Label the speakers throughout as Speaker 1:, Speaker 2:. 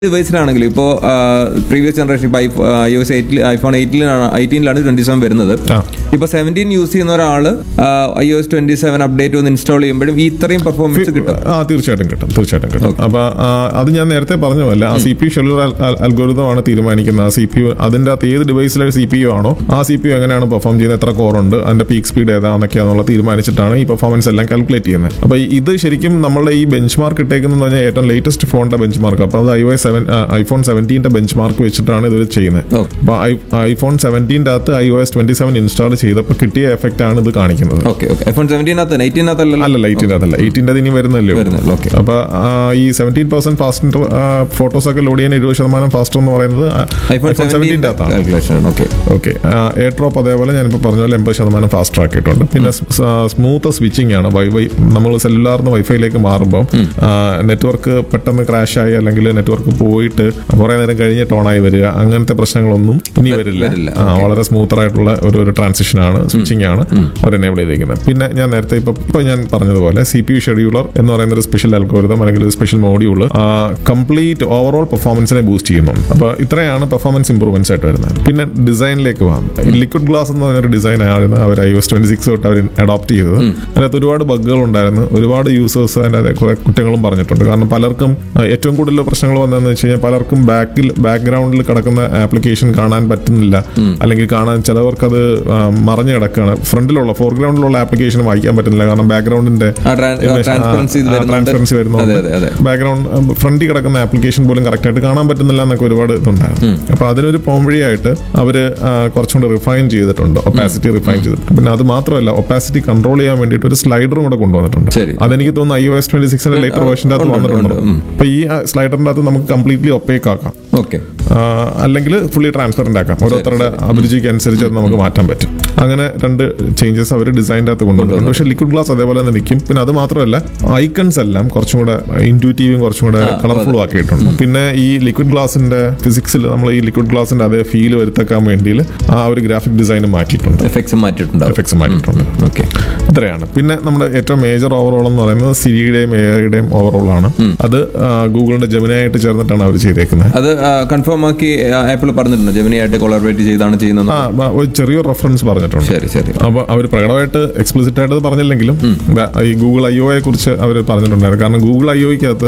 Speaker 1: ഡിവൈസിലാണെങ്കിലും ഇപ്പോൾ previous generation ഇപ്പോൾ I S എയ്റ്റിൽ ഐഫോൺ എയ്റ്റിലാണ് എയ്റ്റീനിലാണ് ട്വന്റി സെവൻ വരുന്നത്
Speaker 2: ആ.
Speaker 1: ഇപ്പോൾ സെവൻറ്റീൻ യൂസ് ചെയ്യുന്ന ഒരാൾ I S twenty seven update ഒന്ന് ഇൻസ്റ്റാൾ ചെയ്യുമ്പോഴും ഈ ഇത്രയും പെർഫോമൻസ് കിട്ടും
Speaker 2: ആ തീർച്ചയായിട്ടും കിട്ടും തീർച്ചയായിട്ടും കിട്ടും അപ്പൊ ആ, അത് ഞാൻ നേരത്തെ പറഞ്ഞ പോലെ ആ C P U schedule algorithm ആണ് തീരുമാനിക്കുന്നത് ആ സി പി യു അതിന്റെ അകത്ത് ഏത് ഡിവൈസിലെ സി പി യു ആണോ ആ സി പി യു എങ്ങനെയാണ് പെർഫോം ചെയ്യുന്നത് എത്ര കോർ ഉണ്ട് അതിന്റെ പീക്ക് സ്പീഡ് ഏതാണെന്നൊക്കെയാണെന്നുള്ള തീരുമാനിച്ചിട്ടാണ് ഈ പെർഫോമൻസ് എല്ലാം കാൽക്കുലേറ്റ് ചെയ്യുന്നത് അപ്പൊ ഇത് ശരിക്കും നമ്മളുടെ ഈ ബെഞ്ച് മാർക്ക് ഇട്ടേക്കുന്നത് പറഞ്ഞാൽ ഏറ്റവും ലേറ്റസ്റ്റ് ഫോണിന്റെ ബെഞ്ച് മാർക്ക് അപ്പൊ അത് ഐ ഒ സെവൻ ഐഫോൺ സെവൻറ്റീന്റെ ബെഞ്ച് മാർക്ക് വെച്ചിട്ടാണ് ഇത് ചെയ്യുന്നത്
Speaker 1: Okay.
Speaker 2: അപ്പൊ ഐഫോൺ സെവൻറ്റീൻ്റെ അകത്ത് I O S twenty seven install ചെയ്തപ്പോൾ കിട്ടിയ എഫക്റ്റ് ആണ് ഇത് കാണിക്കുന്നത്
Speaker 1: ഓക്കെ ഓക്കെ ഐഫോൺ സെവൻറ്റീനകത്ത് എയ്റ്റീനകത്തല്ലല്ലോ
Speaker 2: അല്ലല്ല എയ്റ്റീൻ്റെ അതല്ല എയ്റ്റീൻ്റെ ഇനി വരുന്നല്ലേ
Speaker 1: വരുന്നുള്ളൂ, okay.
Speaker 2: അപ്പൊ ആ, ഈ സെവൻറ്റീൻ പെർസെന്റ് ഫാസ്റ്റ് ഫോട്ടോസ് ഒക്കെ ലോഡ് ചെയ്യാൻ ഇരുപത് ശതമാനം ഫാസ്റ്റർ എന്ന് പറയുന്നത്
Speaker 1: ഐഫോൺ
Speaker 2: സെവൻറ്റീൻ്റെ
Speaker 1: സെവൻറ്റീൻ്റെ
Speaker 2: അകത്താണ്
Speaker 1: calculation okay
Speaker 2: okay AirDrop അതേപോലെ ഞാനിപ്പോൾ പറഞ്ഞ പോലെ എൺപത് ശതമാനം ഫാസ്റ്റർ ആക്കിയിട്ടുണ്ട് പിന്നെ സ്മൂത്ത് സ്വിച്ചിങ് ആണ് വൈഫൈ നമ്മൾ സെല്ലുലാർന്ന് വൈഫൈയിലേക്ക് മാറുമ്പോൾ നെറ്റ്വർക്ക് പെട്ടെന്ന് ക്രാഷ് ആയി അല്ലെങ്കിൽ നെറ്റ്വർക്ക് പോയിട്ട് കുറെ നേരം കഴിഞ്ഞ് ടോണായി വരിക അങ്ങനത്തെ പ്രശ്നങ്ങളൊന്നും ഇനി വരില്ല
Speaker 1: വരില്ല,
Speaker 2: ആ, വളരെ സ്മൂത്തർ ആയിട്ടുള്ള ഒരു ഒരു ട്രാൻസിഷൻ ആണ് സ്വിച്ചിങ് ആണ് അവർ എനേബിൾ ചെയ്തിരിക്കുന്നത് പിന്നെ ഞാൻ നേരത്തെ ഇപ്പൊ ഇപ്പൊ ഞാൻ പറഞ്ഞതുപോലെ സി പി യു ഷെഡ്യൂളർ എന്ന് പറയുന്ന ഒരു സ്പെഷ്യൽ അൽഗോരിതം അല്ലെങ്കിൽ ഒരു സ്പെഷ്യൽ മോഡ്യൂൾ കംപ്ലീറ്റ് ഓവറോൾ പെർഫോമൻസിനെ ബൂസ്റ്റ് ചെയ്യുന്നുണ്ട് അപ്പൊ ഇത്രയാണ് പെർഫോമൻസ് ഇംപ്രൂവ്മെന്റ്സ് ആയിട്ട് വരുന്നത് പിന്നെ ഡിസൈനിലേക്ക് പോകാം ലിക്വിഡ് ഗ്ലാസ് എന്ന് പറഞ്ഞൊരു ഡിസൈൻ ആയിരുന്നു അവർ ഐ എസ് ട്വന്റി സിക്സ് തൊട്ട് അവർ അഡോപ്റ്റ് ചെയ്തത് അതിനകത്ത് ഒരുപാട് ബഗ്ഗുകൾ ഉണ്ടായിരുന്നു ഒരുപാട് യൂസേഴ്സ് അതിന്റെ കുറെ കുറ്റങ്ങളും പറഞ്ഞിട്ടുണ്ട് കാരണം പലർക്കും ആ, ഏറ്റവും കൂടുതൽ പ്രശ്നങ്ങൾ വന്നതെന്ന് വെച്ച് കഴിഞ്ഞാൽ പലർക്കും ബാക്കിൽ ബാക്ക്ഗ്രൗണ്ടിൽ കിടക്കുന്ന ആപ്ലിക്കേഷൻ കാണാൻ പറ്റുന്നില്ല അല്ലെങ്കിൽ കാണാൻ ചിലവർക്ക് അത് ആ, മറഞ്ഞു കിടക്കുകയാണ് ഫ്രണ്ടിലുള്ള ഫോർഗ്രൗണ്ടിലുള്ള ആപ്ലിക്കേഷൻ വായിക്കാൻ പറ്റുന്നില്ല കാരണം ബാക്ക്ഗ്രൗണ്ടിന്റെ
Speaker 1: ആ, tran- ആ, transparency ഇത് വരുന്നുണ്ട്.
Speaker 2: ട്രാൻസ്പെറൻസി
Speaker 1: അതെ,
Speaker 2: വരുന്നുണ്ട്
Speaker 1: അതെ, അതെ.
Speaker 2: ബാക്ക്ഗ്രൗണ്ട് ഫ്രണ്ടിൽ കിടക്കുന്ന ആപ്ലിക്കേഷൻ പോലും കറക്റ്റ് ആയിട്ട് കാണാൻ പറ്റുന്നില്ല എന്നൊക്കെ ഒരുപാട് ഇതുണ്ടായിരുന്നു അപ്പൊ അതിനൊരു പോംവഴിയായിട്ട് അവര് ആ, കുറച്ചുകൂടെ റിഫൈൻ ചെയ്തിട്ടുണ്ട് ഒപ്പാസിറ്റി റിഫൈൻ ചെയ്തിട്ടുണ്ട് പിന്നെ അത് മാത്രമല്ല ഒപ്പാസിറ്റി കൺട്രോൾ ചെയ്യാൻ വേണ്ടിയിട്ട് ഒരു സ്ലൈഡറും കൂടെ കൊണ്ടുവന്നിട്ടുണ്ട്
Speaker 1: ശരി.
Speaker 2: അതെനിക്ക് തോന്നുന്നു ഐ ഒ എസ് ട്വന്റി സിക്സിന്റെ ലേറ്റർ വേർഷൻ്റെ അകത്ത്
Speaker 1: ഉണ്ട്, ഉണ്ട്,
Speaker 2: വന്നിട്ടുണ്ട്
Speaker 1: ഉണ്ട്. ഉം.
Speaker 2: അപ്പൊ ഈ സ്ലൈഡറിന്റെ അകത്ത് നമുക്ക് കംപ്ലീറ്റ്ലി ഒപ്പേക്ക് ആക്കാം
Speaker 1: ഓക്കെ
Speaker 2: ആ, അല്ലെങ്കിൽ ഫുള്ളി ട്രാൻസ്പെറന്റ് ആക്കാം ഓരോരുത്തരുടെ അഭിരുചിക്ക് അനുസരിച്ച് അത് നമുക്ക് മാറ്റാൻ പറ്റും അങ്ങനെ രണ്ട് ചേഞ്ചസ് അവർ ഡിസൈൻ്റെ അകത്ത് കൊണ്ടുവന്നിട്ടുണ്ട് പക്ഷേ ലിക്വിഡ് ഗ്ലാസ് അതേപോലെ തന്നെ നിൽക്കും പിന്നെ അത് മാത്രമല്ല ഐക്കൺസ് എല്ലാം കുറച്ചും കൂടെ ഇൻറ്റ്യൂറ്റീവും കുറച്ചും കൂടെ കളർഫുൾ ആക്കിയിട്ടുണ്ട് പിന്നെ ഈ ലിക്വിഡ് ഗ്ലാസിന്റെ ഫിസിക്സിൽ നമ്മൾ ഈ ലിക്വിഡ് ഗ്ലാസിന്റെ അതേ ഫീൽ വരുത്തക്കാൻ വേണ്ടി ആ ഒരു ഗ്രാഫിക് ഡിസൈൻ മാറ്റിയിട്ടുണ്ട്
Speaker 1: എഫക്ട്സ് മാറ്റിയിട്ടുണ്ടാവും
Speaker 2: എഫക്ട്സ് മാറ്റിയിട്ടുണ്ട്
Speaker 1: ഓക്കെ
Speaker 2: ഇത്രയാണ് പിന്നെ നമ്മുടെ ഏറ്റവും മേജർ ഓവറോൾ എന്ന് പറയുന്നത് സിരിയുടെയും എയുടെയും ഓവറോൾ ആണ് അത് ആ, ഗൂഗിളിന്റെ ജമിനായിട്ട് ചേർന്നിട്ടാണ് അവർ ചെയ്തേക്കുന്നത്
Speaker 1: അത് കൺഫേം ആക്കി ആപ്പിൾ പറഞ്ഞിട്ടുണ്ട് ജെമിനിയായിട്ട് കൊളാബറേറ്റ് ചെയ്താണ് ചെയ്യുന്നത്
Speaker 2: ആ ബ- ഒരു ചെറിയൊരു റെഫറൻസ് പറഞ്ഞിട്ടുണ്ട്
Speaker 1: ശരി ശരി
Speaker 2: അപ്പൊ അവർ പ്രകടമായിട്ട് എക്സ്പ്ലിസിറ്റ് ആയിട്ട് അത് പറഞ്ഞില്ലെങ്കിലും ദാ ഈ ഗൂഗിൾ ഐ ഒയെ കുറിച്ച് അവർ പറഞ്ഞിട്ടുണ്ടായിരുന്നു കാരണം ഗൂഗിൾ ഐ ഒയ്ക്കകത്ത്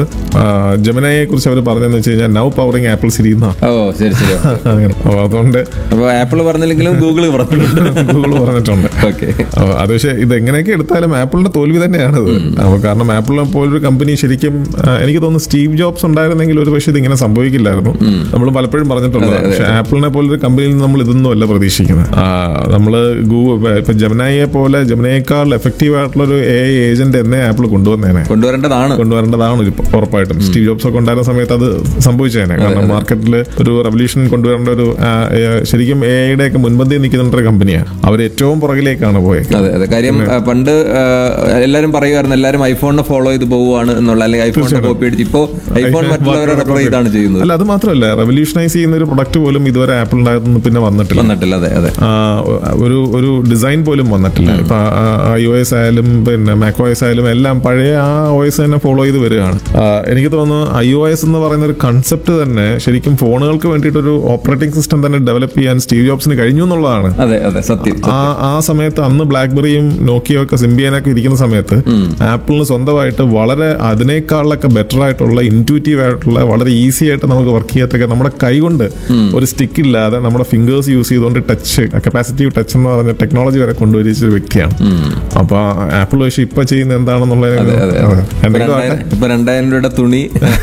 Speaker 2: ജമനയെ കുറിച്ച് അവർ പറഞ്ഞതെന്ന് വെച്ച് കഴിഞ്ഞാൽ നൗ പവറിങ് ആപ്പിൾ സിരി എന്നാണ്
Speaker 1: ഓ ശരി ശരി
Speaker 2: അങ്ങനെ അപ്പൊ അതുകൊണ്ട്
Speaker 1: അപ്പൊ ആപ്പിൾ പറഞ്ഞില്ലെങ്കിലും ഗൂഗിൾ പറഞ്ഞിട്ടുണ്ട്
Speaker 2: ഗൂഗിൾ പറഞ്ഞിട്ടുണ്ട്
Speaker 1: ഓക്കെ
Speaker 2: അപ്പൊ അത് പക്ഷേ ഇത് എങ്ങനെയൊക്കെ എടുത്താലും ആപ്പിളിന്റെ തോൽവി തന്നെയാണ് ഇത് അപ്പൊ കാരണം ആപ്പിളിനെ പോലൊരു കമ്പനി ശരിക്കും ആ, എനിക്ക് തോന്നുന്നു സ്റ്റീവ് ജോബ്സ് ഉണ്ടായിരുന്നെങ്കിൽ ഒരു പക്ഷേ ഇതിങ്ങനെ സംഭവിക്കില്ലായിരുന്നു നമ്മൾ പലപ്പോഴും പറഞ്ഞിട്ടുള്ളത് പക്ഷെ ആപ്പിളിനെ പോലൊരു കമ്പനിയിൽ നിന്ന് നമ്മൾ ഇതൊന്നും അല്ല പ്രതീക്ഷിക്കുന്നത് ആ, നമ്മള് ഗൂഗിൾ ഇപ്പൊ ജമനായെ പോലെ ജമനയേക്കാൾ എഫക്റ്റീവ് ആയിട്ടുള്ള ഒരു എ ഏജന്റ് എന്നേ ആപ്പിൾ കൊണ്ടുവന്നേനെ
Speaker 1: കൊണ്ടുവരേണ്ടതാണ്
Speaker 2: കൊണ്ടുവരേണ്ടതാണ് ഇത് ഉറപ്പായിട്ടും സ്റ്റീവ് ജോബ്സ് ഒക്കെ ഉണ്ടായിരുന്ന സമയത്ത് അത് സംഭവിച്ചേനെ കാരണം മാർക്കറ്റിൽ ഒരു റെവല്യൂഷൻ കൊണ്ടുവരേണ്ട ഒരു ആ, ഏ, ശരിക്കും എ ഐയുടെ ഒക്കെ മുൻപന്തിയിൽ നിൽക്കുന്ന ഒരു കമ്പനിയാണ് അവർ ഏറ്റവും പുറകിലേക്കാണ് പോയത്
Speaker 1: അതെ അതെ കാര്യം ആ, പണ്ട് ആ, എല്ലാരും പറയുമായിരുന്നു എല്ലാരും ഐഫോണിനെ ഫോളോ ചെയ്ത് പോവുകയാണ് എന്നുള്ള അല്ലെങ്കിൽ ഐഫോണിനെ കോപ്പി അടിച്ച് ഇപ്പോ ഐഫോൺ മറ്റുള്ളവരെ റെഫർ ചെയ്താണ് ചെയ്യുന്നത്
Speaker 2: അല്ല അത് മാത്രമല്ല റെവല്യൂഷനൈസ് ചെയ്യുന്ന ഒരു പ്രൊഡക്റ്റ് പോലും ഇതുവരെ ആപ്പിളിൻ്റെ അകത്തുനിന്ന് പിന്നെ വന്നിട്ടില്ല
Speaker 1: വന്നിട്ടില്ല അതെ അതെ
Speaker 2: ആ, ഒരു ഒരു ഡിസൈൻ പോലും വന്നിട്ടില്ല ഇപ്പൊ ഐ ഒ എസ് ആയാലും പിന്നെ മാക്കോ എസ് ആയാലും എല്ലാം പഴയ ആ ഒ എസ് തന്നെ ഫോളോ ചെയ്ത് വരികയാണ് ആ, എനിക്ക് തോന്നുന്നു ഐ ഒ എസ് എന്ന് പറയുന്ന ഒരു കൺസെപ്റ്റ് തന്നെ ശരിക്കും ഫോണുകൾക്ക് വേണ്ടിയിട്ട് ഒരു ഓപ്പറേറ്റിംഗ് സിസ്റ്റം തന്നെ ഡെവലപ്പ് ചെയ്യാൻ സ്റ്റീവ് ജോബ്സിന് കഴിഞ്ഞു എന്നുള്ളതാണ്
Speaker 1: അതെ അതെ സത്യം
Speaker 2: ആ ആ സമയത്ത് അന്ന് ബ്ലാക്ക്ബെറിയും നോക്കിയോ ഒക്കെ സിംബിയനൊക്കെ ഇരിക്കുന്ന സമയത്ത് ആപ്പിളിന് സ്വന്തമായിട്ട് വളരെ അതിനേക്കാളൊക്കെ ബെറ്റർ ആയിട്ടുള്ള ഇൻറ്റ്യൂറ്റീവ് ആയിട്ടുള്ള വളരെ ഈസി ആയിട്ട് നമുക്ക് വർക്ക് ചെയ്യാത്തൊക്കെ നമ്മുടെ കൈ കൊണ്ട് ഒരു സ്റ്റിക്ക് ഇല്ലാതെ നമ്മുടെ ഫിംഗേഴ്സ് യൂസ് ചെയ്തുകൊണ്ട് ടച്ച് കപ്പാസിറ്റീവ് ടച്ച് എന്ന് പറഞ്ഞ ടെക്നോളജി വരെ കൊണ്ടുവരിച്ച ഒരു വ്യക്തിയാണ് അപ്പൊ ആപ്പിൾ പക്ഷെ ഇപ്പൊ ചെയ്യുന്ന എന്താണെന്നുള്ള
Speaker 1: അതെ, അതെ.
Speaker 2: എന്തെങ്കിലും ആട്ടെ.
Speaker 1: രണ്ടായിരം- ഇപ്പൊ രണ്ടായിരം രൂപയുടെ തുണി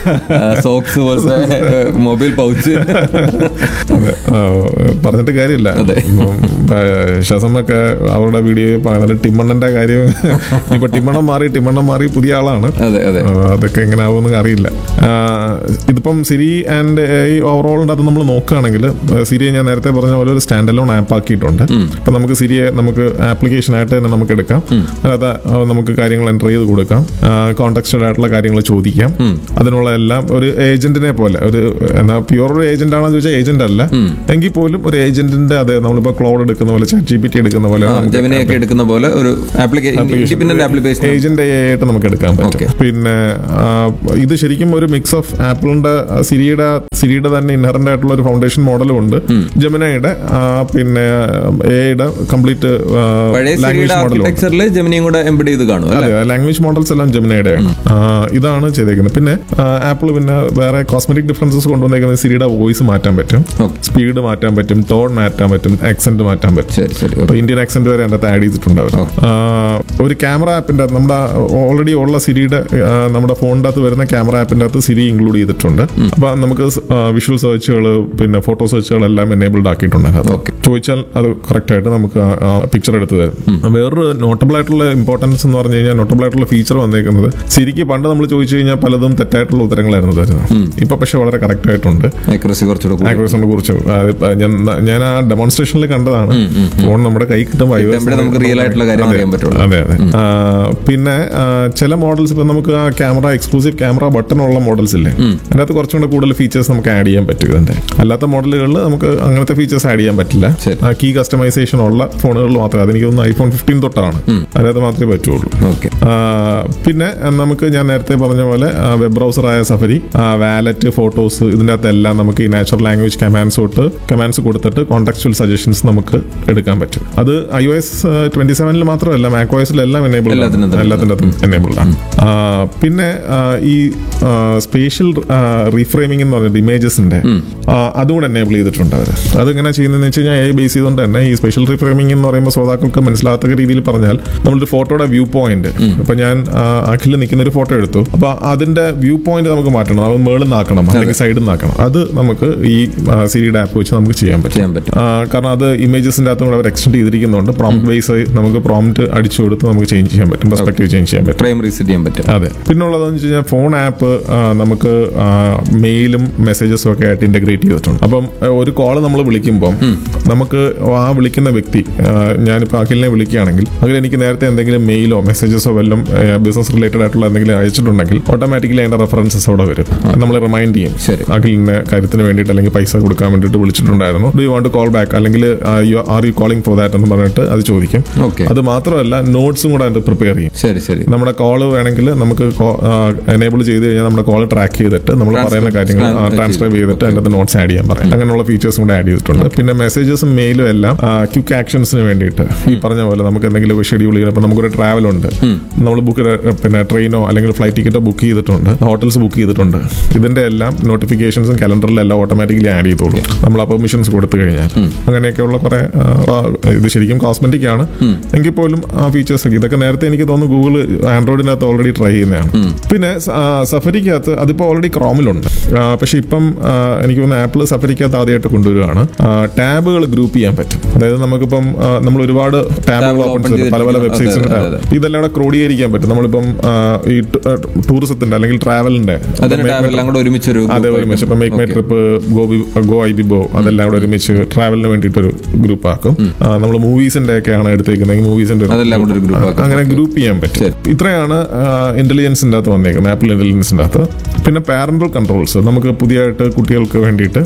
Speaker 1: സോക്സ് പോലത്തെ മൊബൈൽ പൗച്ച്
Speaker 2: അതെ. ആ, പറഞ്ഞിട്ട് കാര്യമില്ല
Speaker 1: അതെ.
Speaker 2: ഷസമൊക്കെ അവരുടെ വീഡിയോ പറയുന്നത് ടിമ്മണ്ണന്റെ കാര്യം ഇപ്പൊ ടിമ്മണ്ണം മാറി ടിമ്മണ്ണം മാറി പുതിയ ആളാണ്
Speaker 1: അതെ അതെ
Speaker 2: ആ, അതൊക്കെ എങ്ങനെ ആവുമെന്ന് അറിയില്ല ആ, ഇതിപ്പം സിരി ആൻഡ് ഈ ഓവറോളിൻ്റെ അത് നമ്മൾ നോക്കുകയാണെങ്കിൽ സിരിയെ ഞാൻ നേരത്തെ പറഞ്ഞ പോലെ ഒരു സ്റ്റാൻഡ് അലോൺ ആപ്പ് ആക്കിയിട്ടുണ്ട് അപ്പൊ നമുക്ക് സിരിയെ നമുക്ക് ആപ്ലിക്കേഷൻ ആയിട്ട് തന്നെ നമുക്ക് എടുക്കാം അതായത് ആ, നമുക്ക് കാര്യങ്ങൾ എൻ്റർ ചെയ്ത് കൊടുക്കാം കോൺടാക്സ്റ്റഡ് ആയിട്ടുള്ള കാര്യങ്ങൾ ചോദിക്കാം അതിനുള്ള എല്ലാം ഒരു ഏജന്റിനെ പോലെ ഒരു എന്നാ പ്യൂർ ഒരു ഏജന്റ് ആണെന്ന് ചോദിച്ചാൽ ഏജന്റ് അല്ല എങ്കിൽ പോലും ഒരു ഏജന്റിന്റെ അതെ നമ്മളിപ്പോ ക്ലോഡ് എടുക്കുന്ന പോലെ ചാറ്റ് ജി പി ടി എടുക്കുന്ന പോലെ നമുക്ക്
Speaker 1: ജമിനിയൊക്കെ എടുക്കുന്ന പോലെ ഒരു ആപ്ലിക്കേഷൻ ഇൻഡിപെൻഡന്റ് ആപ്ലിക്കേഷൻ
Speaker 2: ഏജന്റ് ആയിട്ട് നമുക്ക് എടുക്കാൻ
Speaker 1: Okay.
Speaker 2: പറ്റും പിന്നെ ആ, ഇത് ശരിക്കും ഒരു മിക്സ് ഓഫ് ആപ്പിളിന്റെ സിരിയുടെ സിരിയുടെ തന്നെ ഇൻഹറന്റ് ആയിട്ടുള്ള ഒരു ഫൗണ്ടേഷൻ മോഡലും ഉണ്ട് ജമിനയുടെ ആ, പിന്നെ എയുടെ കംപ്ലീറ്റ്
Speaker 1: പഴയ
Speaker 2: ലാംഗ്വേജ്
Speaker 1: സിരിയുടെ
Speaker 2: മോഡലും ഉണ്ട്
Speaker 1: ആർക്കിടെക്ചറിൽ ജമിനിയും കൂടെ എംബഡ് ചെയ്ത് കാണും അല്ലേ
Speaker 2: അതെ ലാംഗ്വേജ് മോഡൽസ് എല്ലാം ജമിനയുടെ ആണ് ആ, ഇതാണ് ചെയ്തേക്കുന്നത് പിന്നെ ആപ്പിൾ പിന്നെ വേറെ കോസ്മെറ്റിക് ഡിഫറൻസസ് കൊണ്ടുവന്നേക്കുന്നത് സിരിയുടെ വോയിസ് മാറ്റാൻ പറ്റും
Speaker 1: Okay.
Speaker 2: സ്പീഡ് മാറ്റാൻ പറ്റും ടോൺ മാറ്റാൻ പറ്റും ആക്സെന്റ് മാറ്റാൻ പറ്റും
Speaker 1: ശരി ശരി
Speaker 2: അപ്പൊ ഇന്ത്യൻ ആക്സെന്റ് വരെ അതിനകത്ത് ആഡ് ചെയ്തിട്ടുണ്ട് അവർ ഒരു ക്യാമറ ആപ്പിന്റെ അകത്ത് നമ്മുടെ ഓൾറെഡി ഉള്ള സിരിയുടെ ആ, നമ്മുടെ ഫോണിന്റെ അകത്ത് വരുന്ന ക്യാമറ ആപ്പിന്റെ അകത്ത് സിരി ഇൻക്ലൂഡ് ചെയ്തിട്ടുണ്ട് അപ്പൊ നമുക്ക് വിഷ്വൽ സെർച്ചുകൾ പിന്നെ ഫോട്ടോ സെർച്ചുകൾ എല്ലാം എനേബിൾഡ് ആക്കിയിട്ടുണ്ട് അതിനകത്ത്.
Speaker 1: Okay.
Speaker 2: ചോദിച്ചാൽ അത് കറക്റ്റ് ആയിട്ട് നമുക്ക് പിക്ചർ എടുത്ത് തരും വേറൊരു നോട്ടബിൾ ആയിട്ടുള്ള ഇമ്പോർട്ടൻസ് എന്ന് പറഞ്ഞു കഴിഞ്ഞാൽ നോട്ടബിൾ ആയിട്ടുള്ള ഫീച്ചർ വന്നേക്കുന്നത് സിരിക്ക് പണ്ട് നമ്മൾ ചോദിച്ചു കഴിഞ്ഞാൽ പലതും തെറ്റായിട്ടുള്ള ഉത്തരങ്ങളായിരുന്നു തരുന്നത് ഇപ്പൊ പക്ഷെ വളരെ കറക്റ്റ് ആയിട്ടുണ്ട്
Speaker 1: ആക്യുറസി കുറച്ചുകൂടെ കൂടും.
Speaker 2: ആക്യുറസിനെ കുറിച്ച് അതിപ്പോ ഞാൻ ഞാൻ ആ ഡെമോൺസ്ട്രേഷനിൽ കണ്ടതാണ് ഫോൺ നമ്മുടെ കൈ കിട്ടുമ്പോൾ iOS
Speaker 1: കിട്ടുമ്പോഴേ നമുക്ക് real ആയിട്ടുള്ള കാര്യം
Speaker 2: അതെ,
Speaker 1: അറിയാൻ പറ്റുള്ളൂ.
Speaker 2: അതെ അതെ ആ, പിന്നെ ആ, ചില മോഡൽസ് ഇപ്പൊ നമുക്ക് ആ ക്യാമറ എക്സ്ക്ലൂസീവ് ക്യാമറ ബട്ടൺ ഉള്ള മോഡൽസ് ഇല്ലേ അതിനകത്ത് കുറച്ചും കൂടെ കൂടുതൽ ഫീച്ചേഴ്സ് നമുക്ക് ആഡ് ചെയ്യാൻ പറ്റും ഇതിന്റെ അല്ലാത്ത മോഡലുകളിൽ നമുക്ക് അങ്ങനത്തെ ഫീച്ചേഴ്സ് ആഡ് ചെയ്യാൻ പറ്റില്ല
Speaker 1: ശരി.
Speaker 2: കീ കസ്റ്റമൈസേഷൻ ഉള്ള ഫോണുകളിൽ മാത്രമേ അതെനിക്ക് തോന്നുന്നു ഐഫോൺ ഫിഫ്റ്റീൻ തൊട്ടാണ് അതിനകത്ത് മാത്രമേ പറ്റുള്ളൂ
Speaker 1: ഓക്കെ
Speaker 2: ആ, പിന്നെ നമുക്ക് ഞാൻ നേരത്തെ പറഞ്ഞ പോലെ വെബ് ബ്രൗസറായ സഫരി വാലറ്റ് ഫോട്ടോസ് ഇതിൻ്റെ അകത്തെല്ലാം നമുക്ക് ഈ നാച്ചുറൽ ലാംഗ്വേജ് കമാൻഡ്സ് തൊട്ട് കമാൻഡ്സ് കൊടുത്തിട്ട് കോൺടാക്ച്വൽ സജഷൻസ് നമുക്ക് എടുക്കാൻ പറ്റും അത് ഐ ഒ എസ് ട്വന്റി സെവനിൽ മാത്രമല്ല മാക് ഒ എസിലെല്ലാം എനേബിൾ
Speaker 1: എല്ലാത്തിനും തന്നെ.
Speaker 2: എല്ലാത്തിൻ്റെ അകത്തും എനേബിൾഡ് ആണ് ആ, പിന്നെ ആ, ഈ സ്പേഷ്യൽ റീഫ്രെയിമിംഗ് എന്ന് പറഞ്ഞിട്ട് ഇമേജസിന്റെ അതും കൂടെ എനേബിൾ ചെയ്തിട്ടുണ്ട് അവർ അതെങ്ങനെ ചെയ്യുന്നതെന്ന് വെച്ച് കഴിഞ്ഞാൽ എ ബേസ് ചെയ്തുകൊണ്ട് തന്നെ ഈ സ്പെഷ്യൽ റീഫ്രെയിമിംഗ് എന്ന് പറയുമ്പോൾ ശ്രോതാക്കൾക്ക് മനസ്സിലാത്ത രീതിയിൽ പറഞ്ഞാൽ നമ്മളൊരു ഫോട്ടോയുടെ വ്യൂ പോയിന്റ് ഇപ്പൊ ഞാൻ അഖിൽ നിൽക്കുന്ന ഒരു ഫോട്ടോ എടുത്തു അപ്പൊ അതിന്റെ വ്യൂ പോയിന്റ് നമുക്ക് മാറ്റണം അത് മേളിൽ നിന്നാക്കണം അല്ലെങ്കിൽ സൈഡിൽ നിന്നാക്കണം അത് നമുക്ക് ഈ സിരിയുടെ ആപ്പ് വെച്ച് നമുക്ക് ചെയ്യാൻ പറ്റും
Speaker 1: ചെയ്യാൻ പറ്റും
Speaker 2: ആ, കാരണം അത് ഇമേജസിന്റെ അകത്തും കൂടെ അവർ എക്സ്റ്റെൻഡ് ചെയ്തിരിക്കുന്നുണ്ട് പ്രോംപ്റ്റ് ബേസ് നമുക്ക് പ്രോംപ്റ്റ് അടിച്ചു കൊടുത്ത് നമുക്ക് ചേഞ്ച് ചെയ്യാൻ പറ്റും പെർസ്പെക്റ്റീവ് ചേഞ്ച് ചെയ്യാൻ പറ്റും
Speaker 1: ഫ്രെയിം റീസെറ്റ് ചെയ്യാൻ പറ്റും
Speaker 2: അതെ പിന്നുള്ളതെന്ന് വെച്ച് കഴിഞ്ഞാൽ ഫോൺ ആപ്പ് നമുക്ക് മെയിലും മെസ്സേജസും ഒക്കെ ആയിട്ട് ഇന്റഗ്രേറ്റ് ചെയ്തിട്ടുണ്ട് അപ്പം ആ, ഒരു കോൾ നമ്മൾ വിളിക്കുമ്പോൾ നമുക്ക് ആ വിളിക്കുന്ന വ്യക്തി ആ, ഞാനിപ്പോൾ അഖിലിനെ വിളിക്കുകയാണെങ്കിൽ അഖിൽ എനിക്ക് നേരത്തെ എന്തെങ്കിലും മെയിലോ മെസ്സേജസോ വല്ലതും ബിസിനസ് റിലേറ്റഡ് ആയിട്ടുള്ള എന്തെങ്കിലും അയച്ചിട്ടുണ്ടെങ്കിൽ ഓട്ടോമാറ്റിക്കലി അതിന്റെ റെഫറൻസസ് അവിടെ വരും നമ്മൾ റിമൈൻഡ് ചെയ്യും
Speaker 1: ശരി.
Speaker 2: അഖിലിന്റെ കാര്യത്തിന് വേണ്ടിയിട്ട് അല്ലെങ്കിൽ പൈസ കൊടുക്കാൻ വേണ്ടിയിട്ട് വിളിച്ചിട്ടുണ്ടായിരുന്നു do you want call back അല്ലെങ്കിൽ are you calling for that എന്ന് പറഞ്ഞിട്ട് അത് ചോദിക്കും
Speaker 1: ഓക്കെ
Speaker 2: അത് മാത്രമല്ല നോട്ട്സും കൂടെ അതിന്റെ പ്രിപ്പയർ ചെയ്യും
Speaker 1: ശരി ശരി
Speaker 2: നമ്മുടെ കോള് വേണമെങ്കിൽ നമുക്ക് എനേബിൾ ചെയ്ത് കഴിഞ്ഞാൽ നമ്മുടെ കോൾ ട്രാക്ക് ചെയ്തിട്ട് നമ്മൾ
Speaker 1: Transcribe-
Speaker 2: പറയുന്ന കാര്യങ്ങൾ
Speaker 1: transcribe
Speaker 2: ട്രാൻസ്ക്രൈബ് ചെയ്തിട്ട് അതിനകത്ത് നോട്ട്സ് ആഡ് ചെയ്യാൻ പറയും അങ്ങനെയുള്ള ഫീച്ചേഴ്സും കൂടെ ആഡ് ചെയ്തിട്ടുണ്ട് പിന്നെ മെസ്സേജസും മെയിലും എല്ലാം ക്വിക്ക് ആക്ഷൻസിന് വേണ്ടിയിട്ട് ഈ പറഞ്ഞ പോലെ നമുക്ക് എന്തെങ്കിലും ഷെഡ്യൂൾ ചെയ്യണം ഇപ്പൊ നമുക്കൊരു ട്രാവൽ ഉണ്ട് നമ്മൾ ബുക്ക് പിന്നെ ട്രെയിനോ അല്ലെങ്കിൽ ഫ്ലൈറ്റ് ടിക്കറ്റോ ബുക്ക് ചെയ്തിട്ടുണ്ട് ഹോട്ടൽസ് ബുക്ക് ചെയ്തിട്ടുണ്ട് ഇതിന്റെ എല്ലാം നോട്ടിഫിക്കേഷൻസും കലണ്ടറിലെല്ലാം ഓട്ടോമാറ്റിക്കലി ആഡ് ചെയ്തോളൂ നമ്മൾ ആ പെർമിഷൻസ് കൊടുത്തു കഴിഞ്ഞാൽ അങ്ങനെയൊക്കെയുള്ള കുറെ ആ, ഇത് ശരിക്കും കോസ്മെറ്റിക് ആണ് എങ്കിൽ പോലും ആ ഫീച്ചേഴ്സ് ഒക്കെ ഇതൊക്കെ നേരത്തെ എനിക്ക് തോന്നുന്നു ഗൂഗിൾ ആൻഡ്രോയിഡിനകത്ത് ഓൾറെഡി ട്രൈ ചെയ്യുന്നതാണ് പിന്നെ സ- ആ, സഫരിക്കകത്ത് അതിപ്പോൾ ഓൾറെഡി ക്രോമിലുണ്ട് ആ, പക്ഷെ ഇപ്പം ആ, എനിക്ക് തോന്നുന്നു ആപ്പിൾ സഫരിക്കകത്ത് ആദ്യമായിട്ട് കൊണ്ടുവരികയാണ് ടാബുകൾ ഗ്രൂപ്പ് ചെയ്യാൻ പറ്റും അതായത് നമുക്കിപ്പം ആ, നമ്മൾ ഒരുപാട് ടാബുകൾ
Speaker 1: Tab
Speaker 2: ഓപ്പൺ
Speaker 1: open
Speaker 2: ചെയ്ത് പല പല
Speaker 1: ചെയ്തിരിക്കുന്നു.
Speaker 2: വെബ്സൈറ്റ്സിന്റെ
Speaker 1: അതെ, അതെ,
Speaker 2: ടാബ് ഇതെല്ലാം കൂടെ ക്രോഡീകരിക്കാൻ പറ്റും നമ്മളിപ്പം ആ, ഈ ടൂറിസത്തിന്റെ അല്ലെങ്കിൽ ട്രാവലിന്റെ
Speaker 1: അതിന് ടാബ് എല്ലാം കൂടെ ഒരുമിച്ചൊരു
Speaker 2: അതെ
Speaker 1: group
Speaker 2: ഒരുമിച്ച് ഇപ്പൊ make my
Speaker 1: Okay.
Speaker 2: Trip Goibibo Goibibo അതെല്ലാം കൂടെ ഒരുമിച്ച് ട്രാവലിന് വേണ്ടിയിട്ടൊരു ഗ്രൂപ്പ് ആക്കും നമ്മൾ മൂവീസിന്റെ ഒക്കെയാണ് എടുത്തേക്കുന്നത് മൂവീസിന്റെ
Speaker 1: അതെല്ലാം കൂടെ ഒരു group ആക്കും.
Speaker 2: അങ്ങനെ ഗ്രൂപ്പ് ചെയ്യാൻ പറ്റും
Speaker 1: ശരി.
Speaker 2: ഇത്രയാണ് ഇന്റലിജൻസിന്റെ അകത്ത് വന്നേക്കുന്നത് ആപ്പിൾ ഇന്റലിജൻസിന്റെ അകത്ത് പിന്നെ പാരന്റൽ കൺട്രോൾസ് നമുക്ക് പുതിയതായിട്ട് കുട്ടികൾക്ക് വേണ്ടിയിട്ട്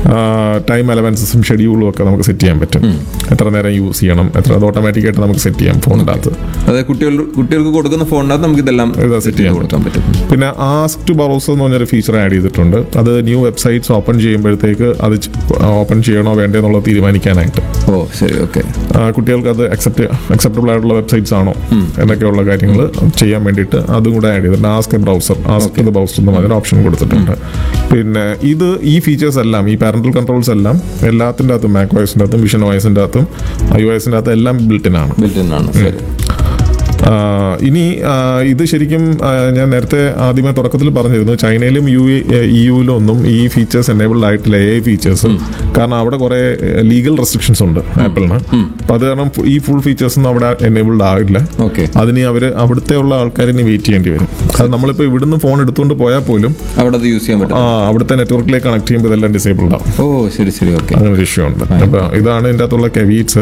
Speaker 2: ടൈം അലവൻസസും ഷെഡ്യൂളും ഒക്കെ നമുക്ക് സെറ്റ് ചെയ്യാൻ പറ്റും എത്ര നേരം യൂസ് ചെയ്യണം എത്ര അത് ഓട്ടോമാറ്റിക് ആയിട്ട് നമുക്ക് സെറ്റ് ചെയ്യാം ഫോണിന്റെ അകത്ത്
Speaker 1: അതായത് കുട്ടികൾ കുട്ടികൾക്ക് കൊടുക്കുന്ന ഫോണിനകത്ത് നമുക്ക് ഇതെല്ലാം
Speaker 2: ഇത് സെറ്റ് ചെയ്യാൻ
Speaker 1: കൊടുക്കാൻ പറ്റും
Speaker 2: പിന്നെ ആസ്ക് ടു ബറോസ് എന്ന് പറഞ്ഞൊരു ഫീച്ചർ ആഡ് ചെയ്തിട്ടുണ്ട് അത് ന്യൂ വെബ്സൈറ്റ്സ് ഓപ്പൺ ചെയ്യുമ്പോഴത്തേക്ക് അത് ഓപ്പൺ ചെയ്യണോ വേണ്ടേ എന്നുള്ളത് തീരുമാനിക്കാനായിട്ട്
Speaker 1: ഓ ശരി ഓക്കെ
Speaker 2: ആ, കുട്ടികൾക്ക് അത് അക്സെപ്റ്റ് അക്സെപ്റ്റബിൾ ആയിട്ടുള്ള വെബ്സൈറ്റ്സ് ആണോ എന്നൊക്കെയുള്ള കാര്യങ്ങൾ ചെയ്യാൻ വേണ്ടിയിട്ട് അതും കൂടെ ആഡ് ചെയ്തിട്ടുണ്ട് ask browser ask the browser എന്ന് പറഞ്ഞൊരു ഓപ്ഷൻ കൊടുത്തിട്ടുണ്ട് പിന്നെ ഇത് ഈ ഫീച്ചേഴ്സ് എല്ലാം ഈ പാരന്റൽ കൺട്രോൾസ് എല്ലാം എല്ലാത്തിൻ്റെ അകത്തും മാക് വോയിസിൻ്റെ അകത്തും വിഷൻ വോയിസിൻ്റെ അകത്തും ഐ വോയിസിൻ്റെ അകത്തും എല്ലാം ബിൽറ്റിൻ ആണ്
Speaker 1: ബിൽറ്റ് ആണ് ശരി
Speaker 2: ആ, ഇനി ആ, ഇത് ശരിക്കും ആ, ഞാൻ നേരത്തെ ആദ്യമേ തുടക്കത്തിൽ പറഞ്ഞിരുന്നു ചൈനയിലും യു ഇ യുയിലും ഒന്നും ഈ ഫീച്ചേഴ്സ് എനേബിൾഡ് ആയിട്ടില്ല എ ഫീച്ചേഴ്സ് കാരണം അവിടെ കുറെ ലീഗൽ റെസ്ട്രിക്ഷൻസ് ഉണ്ട് ആപ്പിളിന് അപ്പൊ അത് കാരണം ഈ ഫുൾ ഫീച്ചേഴ്സ് ഒന്നും അവിടെ എനേബിൾഡ് ആകില്ല
Speaker 1: ഓക്കെ
Speaker 2: അതിന് അവര് അവിടുത്തെ ഉള്ള ആൾക്കാരിന് വെയിറ്റ് ചെയ്യേണ്ടി വരും അത് നമ്മളിപ്പോ ഇവിടുന്ന് ഫോൺ എടുത്തുകൊണ്ട് പോയാൽ പോലും
Speaker 1: അവിടെ അത് യൂസ് ചെയ്യാൻ പറ്റും
Speaker 2: ആ അവിടുത്തെ നെറ്റ്വർക്കിലേക്ക് കണക്ട് ചെയ്യുമ്പോൾ ഇതെല്ലാം ഡിസേബിൾഡ് ആവും
Speaker 1: ഓ ശരി ശരി ഓക്കെ
Speaker 2: അങ്ങനെ ഒരു ഇഷ്യൂ ഉണ്ട് അപ്പൊ ഇതാണ് ഇതിന്റെ അകത്തുള്ള കെവീറ്റ്സ്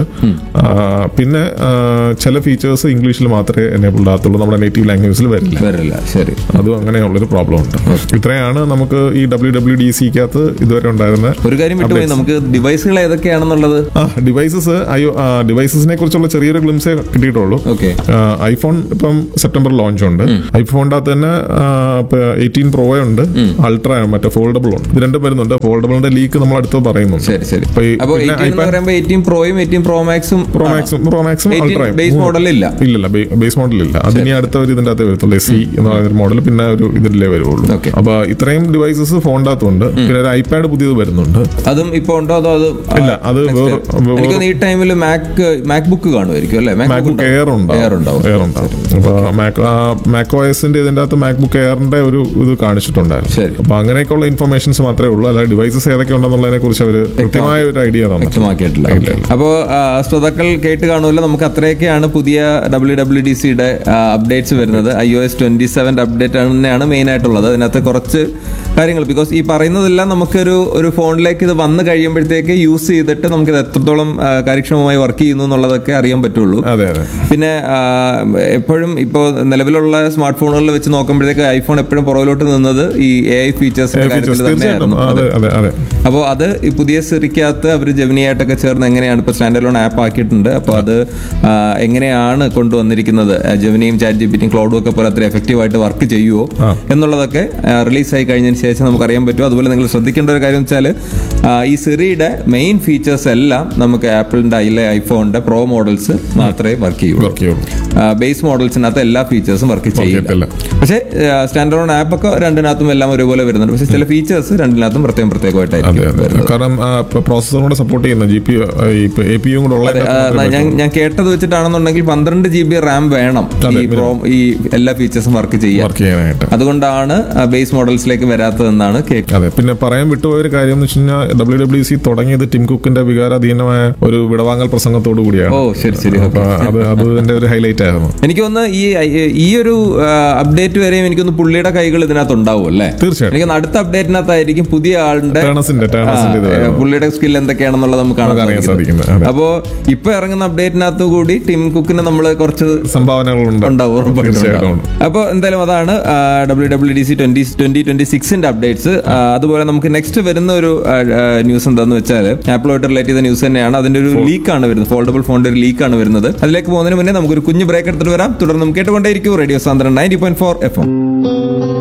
Speaker 2: പിന്നെ ആ, ചില ഫീച്ചേഴ്സ് ഇംഗ്ലീഷിൽ മാത്രമേ എനേബിൾഡ് ആകത്തുള്ളൂ നമ്മുടെ നേറ്റീവ് ലാംഗ്വേജിൽ വരില്ല
Speaker 1: വരില്ല ശരി
Speaker 2: അതും അങ്ങനെയുള്ളൊരു പ്രോബ്ലം ഉണ്ട് ഇത്രയാണ് നമുക്ക് ഈ ഡബ്ല്യു ഡബ്ല്യു ഡി സിക്കകത്ത് ഇതുവരെ ഉണ്ടായിരുന്ന
Speaker 1: ഒരു കാര്യം വിട്ടുപോയി നമുക്ക് ഡിവൈസുകൾ ഏതൊക്കെയാണെന്നുള്ളത്
Speaker 2: ആ ഡിവൈസസ് അയ്യോ ഡിവൈസസിനെ കുറിച്ചുള്ള ചെറിയൊരു ഗ്ലിംസേ കിട്ടിയിട്ടുള്ളൂ
Speaker 1: ഓക്കെ
Speaker 2: ഐഫോൺ ഇപ്പം സെപ്റ്റംബർ ലോഞ്ച് ഉണ്ട് ഐഫോണിന്റെ അകത്ത് തന്നെ എയ്റ്റീൻ പ്രോ ഉണ്ട് അൾട്ര മറ്റേ ഫോൾഡബിൾ ഉണ്ട് ഇത് രണ്ടും വരുന്നുണ്ട് ഫോൾഡബിളിന്റെ ലീക്ക് നമ്മൾ അടുത്ത് പറയുന്നുണ്ട്
Speaker 1: ശരി ശരി
Speaker 2: അപ്പൊ ഈ-
Speaker 1: അപ്പൊ
Speaker 2: പിന്നെ
Speaker 1: എയ്റ്റീൻ എന്ന്
Speaker 2: iPad-
Speaker 1: പറയുമ്പോൾ എയ്റ്റീൻ പ്രോയും എയ്റ്റീൻ പ്രോ മാക്സും
Speaker 2: പ്രോ മാക്സും പ്രോ മാക്സും അൾട്രയും
Speaker 1: ബേസ് മോഡൽ ഇല്ല
Speaker 2: ഇല്ലല്ല ബേസ് മോഡൽ ഇല്ല അതിനി അടുത്ത ഒരു ഇതിന്റെ അകത്ത് വരത്തുള്ളൂ എസ് സി എന്ന് പറയുന്ന ഒരു മോഡൽ പിന്നെ ഒരു ഇതിലേ വരുള്ളൂ
Speaker 1: Okay.
Speaker 2: അപ്പൊ ഇത്രയും ഡിവൈസസ് ഫോണിന്റെ അകത്തുണ്ട് പിന്നെ ഒരു ഐപാഡ് പുതിയത് വരുന്നുണ്ട്
Speaker 1: അതും ഇപ്പൊ ഉണ്ടോ അതോ അത്
Speaker 2: ഇല്ല അത് വേറെ
Speaker 1: എനിക്ക് തോന്നുന്നു ഈ ടൈമിൽ മാക് മാക് ബുക്ക് കാണുമായിരിക്കും അല്ലേ MacBook
Speaker 2: മാക്ബുക്ക്
Speaker 1: ഉണ്ടാവും.
Speaker 2: എയർ ഉണ്ടാവും
Speaker 1: Air ഉണ്ടാവും.
Speaker 2: എയർ ഉണ്ടാവും അപ്പൊ മാക് മാക് ഓഎസിന്റെ ഇതിന്റെ അകത്ത് മാക്ബുക്ക് എയറിന്റെ ഒരു ഇത് കാണിച്ചിട്ടുണ്ടായിരുന്നു
Speaker 1: ശരി.
Speaker 2: അപ്പൊ അങ്ങനെയൊക്കെയുള്ള ഇൻഫർമേഷൻസ് മാത്രമേ ഉള്ളൂ അല്ലാതെ ഡിവൈസസ് ഏതൊക്കെ ഉണ്ടെന്നുള്ളതിനെ കുറിച്ച് അവർ കൃത്യമായ ഒരു ഐഡിയ തന്നിട്ടുണ്ട്
Speaker 1: വ്യക്തമാക്കിയിട്ടില്ല അപ്പോൾ ശ്രോതാക്കൾ കേട്ട് കാണുമല്ലോ നമുക്ക് അത്രയൊക്കെയാണ് പുതിയ ഡബ്ല്യു ഡബ്ല്യു ഡി സിയുടെ അപ്ഡേറ്റ്സ് വരുന്നത് I O S twenty seven update തന്നെയാണ് മെയിൻ ആയിട്ടുള്ളത് അതിനകത്ത് കുറച്ച് കാര്യങ്ങൾ ബിക്കോസ് ഈ പറയുന്നതെല്ലാം നമുക്കൊരു ഒരു ഫോണിലേക്ക് ഇത് വന്നു കഴിയുമ്പോഴത്തേക്ക് യൂസ് ചെയ്തിട്ട് നമുക്കിത് എത്രത്തോളം ആ, കാര്യക്ഷമമായി വർക്ക് ചെയ്യുന്നു എന്നുള്ളതൊക്കെ അറിയാൻ പറ്റുള്ളൂ
Speaker 2: അതെ അതെ
Speaker 1: പിന്നെ ആ, എപ്പോഴും ഇപ്പോൾ നിലവിലുള്ള സ്മാർട്ട് ഫോണുകളിൽ വെച്ച് നോക്കുമ്പോഴത്തേക്ക് ഐഫോൺ എപ്പോഴും പുറകിലോട്ട് നിന്നത് ഈ എ ഐ ഫീച്ചേഴ്സിന്റെ കാര്യത്തിൽ
Speaker 2: തീർച്ചയായിട്ടും
Speaker 1: തന്നെയായിരുന്നു
Speaker 2: അതെ അതെ അതെ
Speaker 1: അപ്പോൾ അത് ഈ പുതിയ സിറിക്കകത്ത് അവർ ജെമിനിയായിട്ടൊക്കെ ചേർന്ന് എങ്ങനെയാണ് ഇപ്പോൾ സ്റ്റാൻഡ് ലോൺ ആപ്പ് ആക്കിയിട്ടുണ്ട് അപ്പോൾ അത് ആ, എങ്ങനെയാണ് കൊണ്ടുവന്നിരിക്കുന്നത് ആ, ജെമിനിയും ചാറ്റ് ജിപിറ്റിയും ക്ലൗഡും ഒക്കെ പോലെ അത്ര എഫക്റ്റീവ് ആയിട്ട് വർക്ക് ചെയ്യുമോ
Speaker 2: ആ.
Speaker 1: എന്നുള്ളതൊക്കെ റിലീസ് ആയി കഴിഞ്ഞതിന് ശേഷം നമുക്ക് അറിയാൻ പറ്റും അതുപോലെ നിങ്ങൾ ശ്രദ്ധിക്കേണ്ട ഒരു കാര്യം വെച്ചാൽ ഈ സിറിയുടെ മെയിൻ ഫീച്ചേഴ്സ് എല്ലാം നമുക്ക് ആപ്പിളിന്റെ ഐലെ ഐഫോണിന്റെ പ്രോ മോഡൽസ് മാത്രമേ വർക്ക് ചെയ്യുള്ളൂ
Speaker 2: വർക്ക് ചെയ്യുള്ളൂ
Speaker 1: ബേസ് മോഡൽസിനകത്ത് എല്ലാ ഫീച്ചേഴ്സും വർക്ക് ചെയ്യില്ല
Speaker 2: ചെയ്യത്തില്ല.
Speaker 1: പക്ഷേ സ്റ്റാൻഡ് ലോൺ ആപ്പ് ഒക്കെ രണ്ടിനകത്തും എല്ലാം ഒരുപോലെ വരുന്നുണ്ട് പക്ഷേ ചില ഫീച്ചേഴ്സ് രണ്ടിനകത്തും പ്രത്യേകം
Speaker 2: അതെ
Speaker 1: പ്രത്യേകമായിട്ടായിരിക്കും
Speaker 2: അതെ കാരണം പ്രോസസ്സറും കൂടെ സപ്പോർട്ട് ചെയ്യുന്ന ജി പി എ പി യും കൂടെ ഉള്ള
Speaker 1: ആ, ഞാൻ ഞാൻ കേട്ടത് വെച്ചിട്ടാണെന്നുണ്ടെങ്കിൽ പന്ത്രണ്ട് ജി ബി റാം വേണം ഈ പ്രോ ഈ എല്ലാ ഫീച്ചേഴ്സും വർക്ക് ചെയ്യാൻ
Speaker 2: വർക്ക് ചെയ്യാനായിട്ട്
Speaker 1: അതുകൊണ്ടാണ് ബേസ് മോഡൽസിലേക്ക് വരാത്തതെന്നാണ് കേക്ക്
Speaker 2: അതെ പിന്നെ പറയാൻ വിട്ടുപോയ ഒരു കാര്യം എന്ന് വെച്ച് കഴിഞ്ഞാൽ ഡബ്ല്യു ഡബ്ല്യു സി തുടങ്ങിയത് ടിം കുക്കിന്റെ വികാരാധീനമായ ഒരു വിടവാങ്ങൽ പ്രസംഗത്തോടു കൂടിയാണ്
Speaker 1: ഓ ശരി ശരി
Speaker 2: അപ്പൊ അത് അത് അതിന്റെ ഒരു ഹൈലൈറ്റ് ആയിരുന്നു
Speaker 1: എനിക്ക് തോന്നുന്നു ഈ ഈ ഒരു അപ്ഡേറ്റ് വരെയും എനിക്കൊന്ന് പുള്ളിയുടെ കൈകൾ ഇതിനകത്ത് ഉണ്ടാവും അല്ലേ
Speaker 2: തീർച്ചയായിട്ടും
Speaker 1: എനിക്ക് തോന്നുന്നു അടുത്ത അപ്ഡേറ്റിനകത്തായിരിക്കും പുതിയ ആളുടെ
Speaker 2: ടേണസിന്റെ ടേണസിന്റെ ഇത്
Speaker 1: ആ, പുള്ളിയുടെ സ്കിൽ എന്തൊക്കെയാണെന്നുള്ളത് നമുക്ക് കാണാൻ
Speaker 2: അറിയാൻ
Speaker 1: സാധിക്കും
Speaker 2: സാധിക്കുന്നത് അതെ.
Speaker 1: അപ്പോ ഇപ്പൊ ഇറങ്ങുന്ന അപ്ഡേറ്റിനകത്ത് കൂടി ടിം കുക്കിന് നമ്മൾ കുറച്ച്
Speaker 2: സംഭാവനകളുണ്ട്
Speaker 1: ഉണ്ടാവും ഉറപ്പായിട്ടും
Speaker 2: തീർച്ചയായിട്ടും
Speaker 1: ഉണ്ടാവും. അപ്പോൾ എന്തായാലും അതാണ് W W D C twenty twenty twenty സിക്സിന്റെ അപ്ഡേറ്റ്സ് അതുപോലെ നമുക്ക് നെക്സ്റ്റ് വരുന്ന ഒരു ന്യൂസ് എന്താന്ന് വെച്ചാൽ ആപ്പിളുമായിട്ട് റിലേറ്റ് ചെയ്ത ന്യൂസ് തന്നെയാണ് അതിന്റെ ഒരു ലീക്കാണ് വരുന്നത് ഫോൾഡബിൾ ഫോണിന്റെ ഒരു ലീക്കാണ് വരുന്നത് അതിലേക്ക് പോകുന്നതിന് മുന്നേ നമുക്കൊരു കുഞ്ഞു ബ്രേക്ക് എടുത്തിട്ട് വരാം തുടർന്ന് നമുക്ക് കേട്ടുകൊണ്ടേയിരിക്കും radio Sandran ninety point four F M